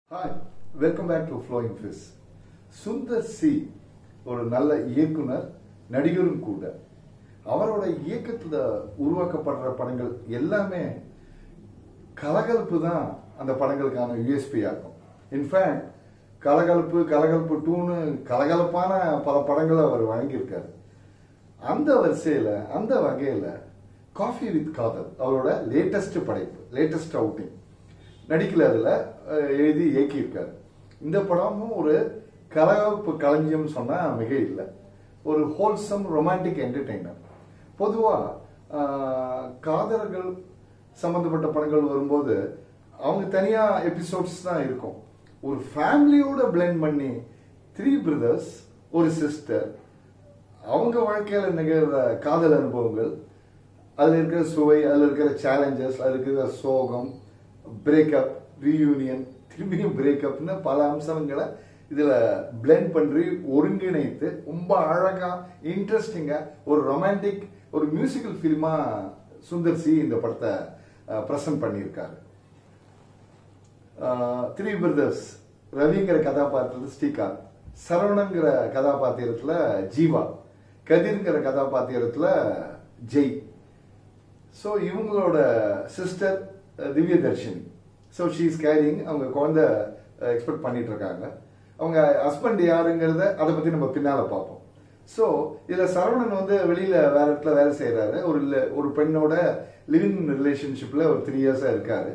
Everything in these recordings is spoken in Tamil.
hi welcome back to flowing fizz Sundar C ஒரு நல்ல இயக்குனர் நடிகரும் கூட அவரோட இயக்கத்துல உருவாக்கப்படுற படங்கள் எல்லாமே கலகலப்பு தான் அந்த படங்களுக்கான யூஎஸ்பி ஆகும் இன்ஃபேக்ட் கலகலப்பு கலகலப்பு டூன்னு கலகலப்பான பல படங்களை அவர் வழங்கியிருக்காரு அந்த வரிசையில் அந்த வகையில் காஃபி வித் காதல் அவரோட லேட்டஸ்ட் படைப்பு லேட்டஸ்ட் அவுட்டிங் நடிக்கல அதில் எழுதி இயக்கியிருக்காரு இந்த படமும் ஒரு கலகலப்பு களஞ்சியம் சொன்னால் மிக இல்லை ஒரு ஹோல்சம் ரொமான்டிக் என்டர்டெய்னர் பொதுவாக காதலர்கள் சம்மந்தப்பட்ட படங்கள் வரும்போது அவங்க தனியாக எபிசோட்ஸ் தான் இருக்கும் ஒரு ஃபேமிலியோட பிளெண்ட் பண்ணி த்ரீ பிரதர்ஸ் ஒரு சிஸ்டர் அவங்க வாழ்க்கையில் நிகழ்கிற காதல் அனுபவங்கள் அதில் இருக்கிற சுவை அதில் இருக்கிற சேலஞ்சஸ் அதில் இருக்கிற சோகம் பிரேக்கப் ரீயூனியன் திரும்பியும் பிரேக்கப்னு பல அம்சங்களை இதில் பிளெண்ட் பண்ணி ஒருங்கிணைத்து ரொம்ப அழகாக இன்ட்ரெஸ்டிங்காக ஒரு ரொமான்டிக் ஒரு மியூசிக்கல் ஃபிலிமாக சுந்தர் சி இந்த படத்தை ப்ரெசன்ட் பண்ணியிருக்காரு த்ரீ பிரதர்ஸ் ரவிங்கிற கதாபாத்திரத்தில் ஸ்ரீகாந்த் சரவணங்கிற கதாபாத்திரத்தில் ஜீவா கதிர்ங்கிற கதாபாத்திரத்தில் ஜெய் ஸோ இவங்களோட sister Divya Dharshini so she is caring அவங்க குழந்தை எக்ஸ்பெக்ட் பண்ணிட்டு இருக்காங்க அவங்க ஹஸ்பண்ட் யாருங்கிறத அதை பற்றி நம்ம பின்னால் பார்ப்போம் ஸோ இதில் சரவணன் வந்து வெளியில் வேற இடத்துல வேலை செய்கிறாரு ஒரு ஒரு பெண்ணோட லிவிங் ரிலேஷன்ஷிப்பில் ஒரு த்ரீ இயர்ஸாக இருக்காரு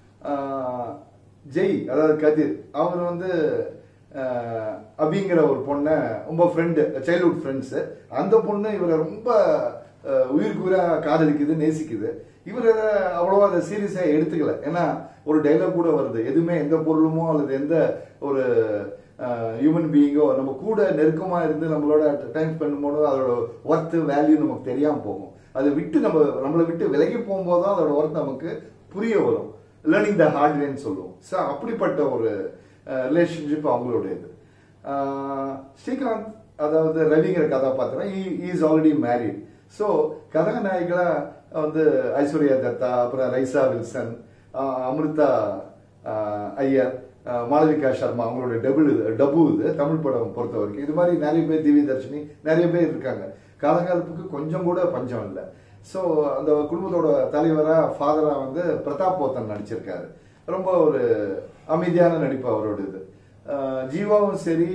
ஜெய் அதாவது கதிர் அவர் வந்து அபிங்கிற ஒரு பொண்ணை ரொம்ப ஃப்ரெண்டு சைல்ட்ஹுட் ஃப்ரெண்ட்ஸு அந்த பொண்ணு இவரை ரொம்ப உயிருக்கு உயிராக காதலிக்குது நேசிக்குது இவர் அவ்வளோவா அதை சீரியஸாக எடுத்துக்கல ஏன்னா ஒரு டைலாக் கூட வருது எதுவுமே எந்த பொருளுமோ அல்லது எந்த ஒரு ஹியூமன் பீயிங்கோ நம்ம கூட நெருக்கமாக இருந்து நம்மளோட டைம் பண்ணும்போது அதோட ஒர்த்து வேல்யூ நமக்கு தெரியாமல் போகும் அதை விட்டு நம்ம நம்மளை விட்டு விலகி போகும்போது தான் அதோட ஒர்த் நமக்கு புரிய வரும் லேர்னிங் த ஹார்ட்வேன்னு சொல்லுவோம் ஸோ அப்படிப்பட்ட ஒரு ரிலேஷன்ஷிப் அவங்களுடையது ஸ்ரீகாந்த் அதாவது ரவிங்கிற கதாபாத்திரம் இஸ் ஆல்ரெடி மேரிட் ஸோ கதாநாயகிகளாக வந்து ஐஸ்வர்யா தத்தா அப்புறம் ரைசா வில்சன் அமிர்தா ஐயர் மாளவிகா சர்மா அவங்களோட டபுள் இது டபு இது தமிழ் படம் பொறுத்த வரைக்கும் இது மாதிரி நிறைய பேர் திவ்ய தர்ஷினி நிறைய பேர் இருக்காங்க காலகாலத்துக்கு கொஞ்சம் கூட பஞ்சம் இல்லை ஸோ அந்த குடும்பத்தோட தலைவராக ஃபாதராக வந்து பிரதாப் போத்தன் நடிச்சிருக்காரு ரொம்ப ஒரு அமைதியான நடிப்பு அவரோட இது ஜீவாவும் சரி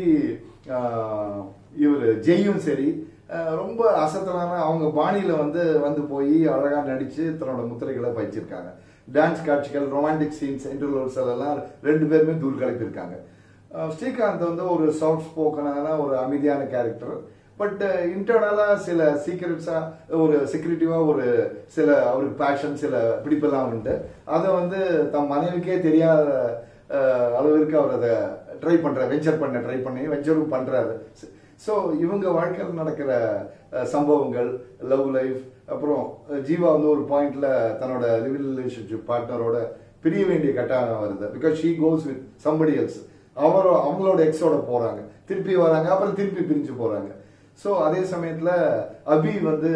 இவர் ஜெய்யும் சரி ரொம்ப அசத்தலான அவங்க பாணியில் வந்து வந்து போய் அழகாக நடித்து தன்னோட முத்திரைகளை பயிச்சிருக்காங்க டான்ஸ் காட்சிகள் ரொமான்டிக் சீன்ஸ் இன்டர்வல்ஸ் எல்லாம் ரெண்டு பேருமே தூள் கலப்பியிருக்காங்க ஸ்ரீகாந்த் வந்து ஒரு சாஃப்ட் ஸ்போக்கனான ஒரு அமைதியான கேரக்டர் பட் இன்டர்னலாக சில சீக்கிரட்ஸாக ஒரு செக்யூரிட்டிவாக ஒரு சில அவருக்கு பேஷன் சில பிடிப்பெல்லாம் உண்டு அதை வந்து தம் மனைவிக்கே தெரியாத அளவிற்கு அவர் அதை ட்ரை பண்ணுற வெஞ்சர் பண்ண ட்ரை பண்ணி வெஞ்சரும் பண்ணுறாரு ஸோ இவங்க வாழ்க்கையில் நடக்கிற சம்பவங்கள் லவ் லைஃப் அப்புறம் ஜீவா வந்து ஒரு பாயிண்ட்ல தன்னோட லிவிங் ரிலேஷன்ஷிப் பார்ட்னரோட பிரிய வேண்டிய கட்டாயம் வருது because she goes with somebody else அவரோ அவங்களோட எக்ஸோட போறாங்க திருப்பி வராங்க அப்புறம் திருப்பி பிரிஞ்சு போறாங்க ஸோ அதே சமயத்தில் அபி வந்து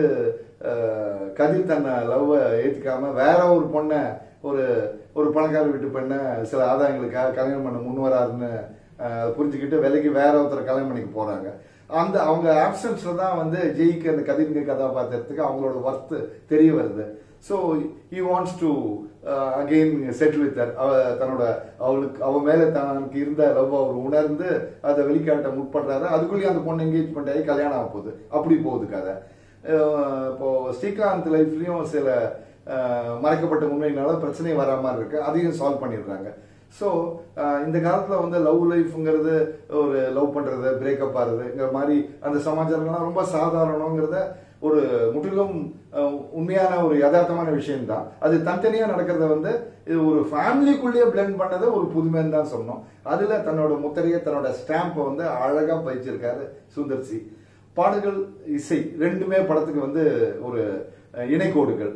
கதிர் தன்னை லவ்வை ஏற்றுக்காம வேற ஒரு பொண்ணை ஒரு ஒரு பணக்கார வீட்டு பெண்ணை சில ஆதாயங்களுக்காக கல்யாணம் பண்ண முன் வராருன்னு புரிஞ்சுக்கிட்டு விலைக்கு வேற ஒருத்தர் கல்யாணம் பண்ணிக்க போறாங்க அந்த அவங்க ஆப்சன்ஸ்ல தான் வந்து ஜெயிக்கு அந்த கதிர்ங்க கதாபாத்திரத்துக்கு அவங்களோட ஒர்த்து தெரிய வருது so he wants to again settle with அவ தன்னோட அவளுக்கு அவ மேல தனக்கு இருந்த லவ் அவர் உணர்ந்து அதை வெளிக்காட்ட முற்படுறாரு அதுக்குள்ளேயே அந்த பொண்ணு என்கேஜ் பண்ணி கல்யாணம் ஆக போகுது அப்படி போகுது கதை இப்போ ஸ்ரீகாந்த் லைஃப்லயும் சில மறைக்கப்பட்ட உண்மையினால பிரச்சனை வரா மாதிரி இருக்கு அதையும் சால்வ் பண்ணிடுறாங்க ஸோ இந்த காலத்தில் வந்து லவ் லைஃப்ங்கிறது ஒரு லவ் பண்ணுறது பிரேக்கப் ஆகுதுங்கிற மாதிரி அந்த சமாச்சாரங்கள்லாம் ரொம்ப சாதாரணங்கிறத ஒரு முற்றிலும் உண்மையான ஒரு யதார்த்தமான விஷயம்தான் அது தனித்தனியாக நடக்கிறத வந்து இது ஒரு ஃபேமிலிக்குள்ளேயே பிளெண்ட் பண்ணதை ஒரு புதுமைன்னு தான் சொன்னோம் அதில் தன்னோட முத்திரையை தன்னோட ஸ்டாம்பை வந்து அழகாக பயிச்சிருக்காரு சுந்தர்சி பாடல்கள் இசை ரெண்டுமே படத்துக்கு வந்து ஒரு இணைக்கோடுகள்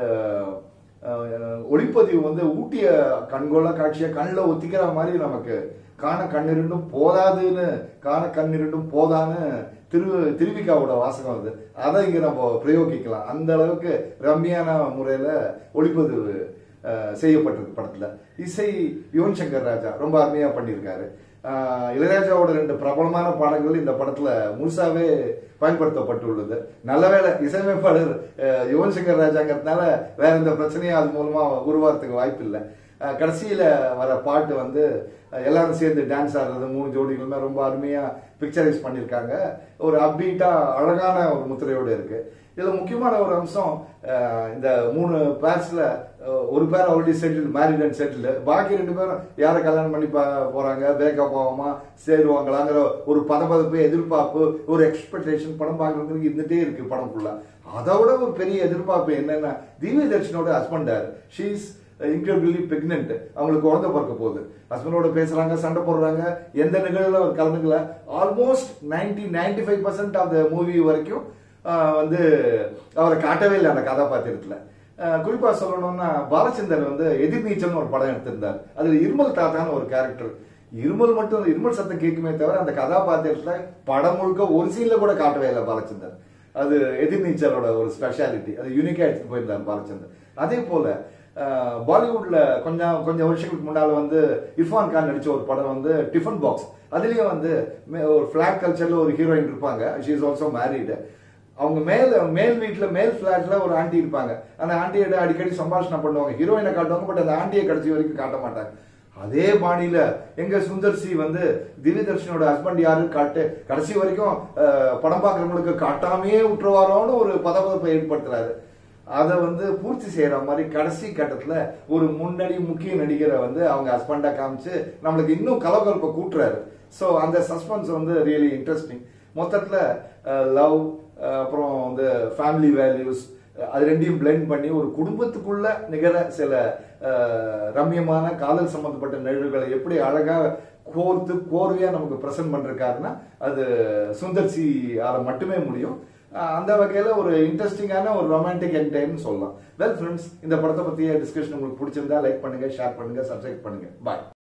ஒளிப்பதிவு வந்து ஊட்டிய கண்கொள்ள காட்சியை கண்ணில் ஒத்திக்கிற மாதிரி நமக்கு காண கண்ணிருண்டும் போதாதுன்னு காண கண்ணிருண்டும் போதான்னு திரு திருவிக்காவோட வாசகம் அது அதை இங்கே நம்ம பிரயோகிக்கலாம் அந்த அளவுக்கு ரம்மியான முறையில் ஒளிப்பதிவு அஹ், செய்யப்பட்டிருக்கு படத்துல இசை யுவன் சங்கர் ராஜா ரொம்ப அருமையா பண்ணியிருக்காரு அஹ், இளையராஜாவோட ரெண்டு பிரபலமான பாடல்கள் இந்த படத்துல முழுசாவே பயன்படுத்தப்பட்டுள்ளது நல்லவேளை இசையமைப்பாளர் அஹ், யுவன் சங்கர் ராஜாங்கிறதுனால வேற எந்த பிரச்சனையும் அது மூலமா உருவாகிறதுக்கு வாய்ப்பு இல்லை அஹ், கடைசியில வர பாட்டு வந்து அஹ், எல்லாரும் சேர்ந்து டான்ஸ் ஆடுறது மூணு ஜோடிகளுமே ரொம்ப அருமையா பிக்சரைஸ் பண்ணியிருக்காங்க ஒரு அப்பீட்டா அழகான ஒரு முத்திரையோடு இருக்கு இதுல முக்கியமான ஒரு அம்சம் அஹ், இந்த மூணு பேர்ஸ்ல ஒரு பேர் already settle married and settle பாக்கி ரெண்டு பேரும் யாரை கல்யாணம் பண்ணி பா- போறாங்க பிரேக்கப் ஆகாமா சேருவாங்களாங்கிற ஒரு பதபதப்பு எதிர்பார்ப்பு ஒரு எக்ஸ்பெக்டேஷன் படம் பார்க்கறதுக்கு இருந்துட்டே இருக்கு படம் ஃபுல்லா அதை விட ஒரு பெரிய எதிர்பார்ப்பு என்னன்னா திவ்ய தர்ஷனோட ஹஸ்பண்டார் ஷீஸ் இன்க்ரெடிபிளி பிரெக்னென்ட் அவங்களுக்கு குழந்தை பிறக்க போகுது ஹஸ்பண்டோட பேசுறாங்க சண்டை போடுறாங்க எந்த நிகழ்வுல அவர் கலந்துக்கல almost ninety ninety five percent of the movie வரைக்கும் ஆஹ், வந்து அவரை காட்டவே இல்லை அந்த கதாபாத்திரத்துல ஆஹ், குறிப்பா சொல்லணும்னா பாலச்சந்தர் வந்து எதிர்நீச்சல்னு ஒரு படம் எடுத்திருந்தார் அதுல இருமல் தாத்தான்னு ஒரு கேரக்டர் இருமல் மட்டும் இருமல் சத்தம் கேட்குமே தவிர அந்த கதாபாத்திரத்துல படம் முழுக்க ஒரு சீன்ல கூட காட்டவே இல்லை பாலச்சந்தர் அது எதிர்நீச்சலோட ஒரு ஸ்பெஷாலிட்டி அது யூனிக்கா எடுத்துட்டு போயிருந்தார் பாலச்சந்தர் அதே போல அஹ், பாலிவுட்ல கொஞ்சம் கொஞ்சம் வருஷங்களுக்கு முன்னால வந்து இர்ஃபான் கான் நடிச்ச ஒரு படம் வந்து டிஃபன் பாக்ஸ் அதுலயும் வந்து மே- ஒரு ஃபிளாட் கல்ச்சர்ல ஒரு ஹீரோயின் இருப்பாங்க ஷி இஸ் ஆல்சோ மேரீடு அவங்க மேல் மேல் வீட்ல மேல் ஃபிளாட்ல ஒரு ஆண்டி இருப்பாங்க அந்த ஆண்டியோட அடிக்கடி சம்பாஷணம் பண்ணுவாங்க ஹீரோயினை காட்டுவாங்க பட் அந்த ஆண்டியை கடைசி வரைக்கும் காட்ட மாட்டாங்க அதே பாணியில எங்க சுந்தர் சி வந்து திவ்யதர்ஷனோட ஹஸ்பண்ட் யாருன்னு காட்டு கடைசி வரைக்கும் அஹ், படம் பார்க்குறவங்களுக்கு காட்டாமையே விட்டுருவாரோன்னு ஒரு பதபதப்பை ஏற்படுத்துறாரு அதை வந்து பூர்த்தி செய்யற மாதிரி கடைசி கட்டத்துல ஒரு முன்னணி முக்கிய நடிகரை வந்து அவங்க ஹஸ்பண்டா காமிச்சு நம்மளுக்கு இன்னும் கலகலப்பை கூட்டுறாரு ஸோ அந்த சஸ்பென்ஸ் வந்து ரியலி இன்ட்ரெஸ்டிங் மொத்தத்துல லவ் அப்புறம் வந்து ஃபேமிலி வேல்யூஸ் அது ரெண்டையும் பிளெண்ட் பண்ணி ஒரு குடும்பத்துக்குள்ள நிகழ சில அஹ், ரம்யமான காதல் சம்பந்தப்பட்ட நிகழ்வுகளை எப்படி அழகா கோர்த்து கோர்வையா நமக்கு பிரசன்ட் பண்றாருன்னா அது சுந்தர் சி ஆல மட்டுமே முடியும் அஹ், அந்த வகையில ஒரு இன்ட்ரெஸ்டிங்கான ஒரு ரொமான்டிக் என்டைம்னு சொல்லலாம் வெல் ஃப்ரெண்ட்ஸ் இந்த படத்தை பத்திய டிஸ்கஷன் உங்களுக்கு பிடிச்சிருந்தா லைக் பண்ணுங்க ஷேர் பண்ணுங்க சப்ஸ்கிரைப் பண்ணுங்க பாய்